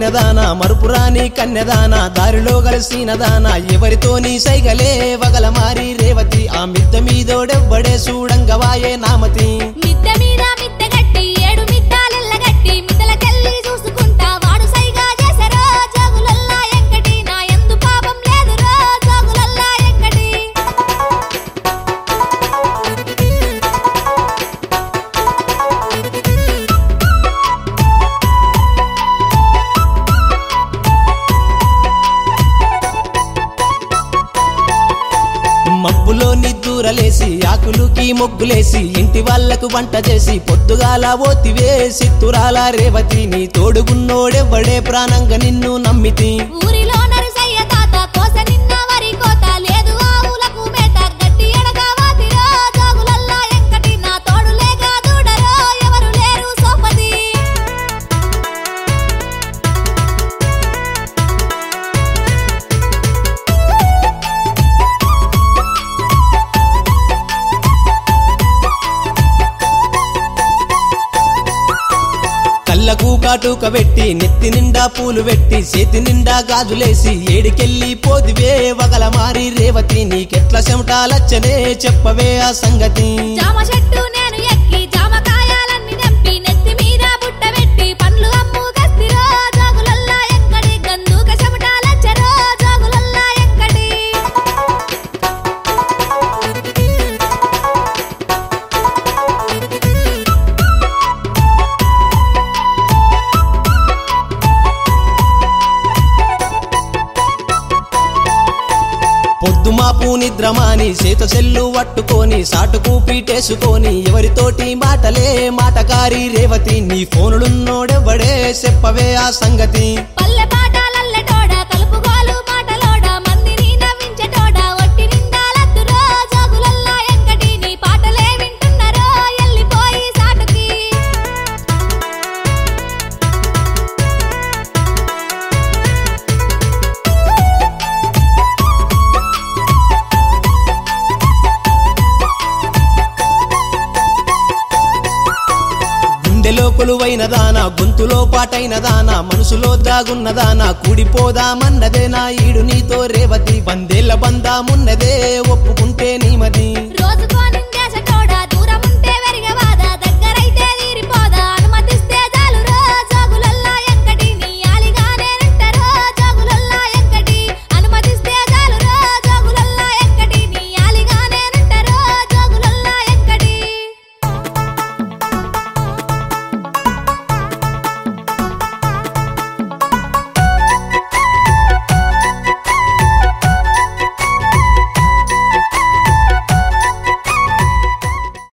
కన్యదాన మరుపురాని కన్యదాన దారిలో కలిసినదాన ఎవరితో నీ సైగలే వగల మారి రేవతి ఆ మిద్ద మీదోడెవ్వడే చూడంగవాయే నామతి మిద్దె మీద మిద్దె గట్టి ఏడు మిద్దాలెల్ల గట్టి మిద్దలకెళ్ళి చూసుకుంటా వాడు సైగా చేసరో జోగులల్లా ఎంకటి నా ఎందు పాపం లేదురో జోగులల్లా ఎంకటి మబ్బులో నిద్దూరలేసి ఆకులుకి మొగ్గులేసి ఇంటి వాళ్ళకు వంట చేసి పొద్దుగాల ఓతివే సిత్తురాల రేవతి నీ తోడుగున్నోడెవ్వడే ప్రాణంగా నిన్ను నమ్మితి ఊరిలో నరుసయ్య తాత కోస నిన్న వరి కోత లేదు ఆవులకు మేత గట్టి ఎడగా వాతిరో జోగులల్లా ఎంకటి నా తోడు లేక దూడరో ఎవరు లేరు సోపది కళ్ళకు కాటుక పెట్టి నెత్తి నిండా పూలు పెట్టి చేతి నిండా గాజులేసి ఏడికెళ్ళి పోదివే వగల మారి రేవతి నీకెట్ల చెమటాలచ్చనే చెప్పవే ఆ సంగతి జామ చెట్టు నేను ఎక్కి జామకాయాలన్నీ తెంపి నెత్తి మీద బుట్ట పెట్టి పండ్లు అమ్ము గస్తిరో జోగులల్లా ఎంకటి గందుక చెమటాలచ్చరో జోగులల్లా ఎంకటి పొద్దుమాపు నిద్రమాని చేత సెల్లు పట్టుకొని సాటుకు పీటేసుకొని ఎవరితోటి మాటలే మాటకారి రేవతి నీ ఫోనులున్నోడెవ్వడే చెప్పవే ఆ సంగతి పల్లె పాటలల్లెటోడ కలుపుగోలు మాటలోడ మందిని నవ్వించెటోడ ఒట్టి నిండాలద్దురో జోగులల్లా ఎంకటి నీ పాటలే వింటున్నారో ఎల్లిపోయి సాటుకి గుండెలో కొలువైన దానా గొంతులో పాటైన దానా మనసులో దాగున్న దానా కూడిపోదామన్నదే నా ఈడు నీతో రేవతి వందేళ్ల బందామున్నదే ఒప్పుకుంటే నీమది రోజుకోని